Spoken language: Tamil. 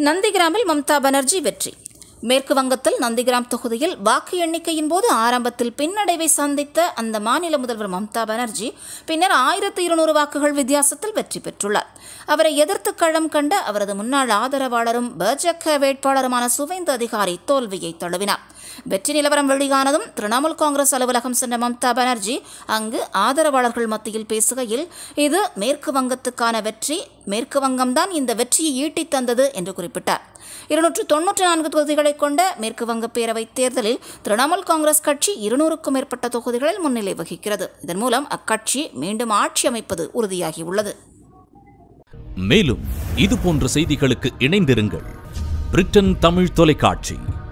நந்திகிராமில் மம்தா பானர்ஜி வெற்றி மேற்கு வங்கத்தில் நந்திகிராம் தொகுதியில் வாக்கு எண்ணிக்கையின் போது ஆரம்பத்தில் பின்னடைவை சந்தித்த அந்த மாநில முதல்வர் மம்தா பானர்ஜி பின்னர் ஆயிரத்து இருநூறு வாக்குகள் வித்தியாசத்தில் வெற்றி பெற்றுள்ளார் அவரை எதிர்த்து களம் கண்ட அவரது முன்னாள் ஆதரவாளரும் பாஜக வேட்பாளருமான சுவேந்து அதிகாரி தோல்வியை தழுவினார் வெற்றி நிலவரம் வெளியானதும் திரிணாமுல் காங்கிரஸ் அலுவலகம் சென்ற மம்தா பானர்ஜி அங்கு ஆதரவாளர்கள் மத்தியில் பேசுகையில் இது மேற்கு வங்கத்துக்கான வெற்றி மேற்கு வங்கம்தான் இந்த வெற்றியை ஈட்டித் தந்தது என்று குறிப்பிட்டார் இருநூற்று தொன்னூற்றி நான்கு தொகுதிகளை கொண்ட மேற்கு வங்க பேரவைத் தேர்தலில் திரிணாமுல் காங்கிரஸ் கட்சி இருநூறுக்கும் மேற்பட்ட தொகுதிகளில் முன்னிலை வகிக்கிறது இதன் மூலம் அக்கட்சி மீண்டும் ஆட்சி அமைப்பது உறுதியாகியுள்ளது மேலும் இது போன்ற செய்திகளுக்கு இணைந்திருங்கள் பிரிட்டன் தமிழ் தொலைக்காட்சி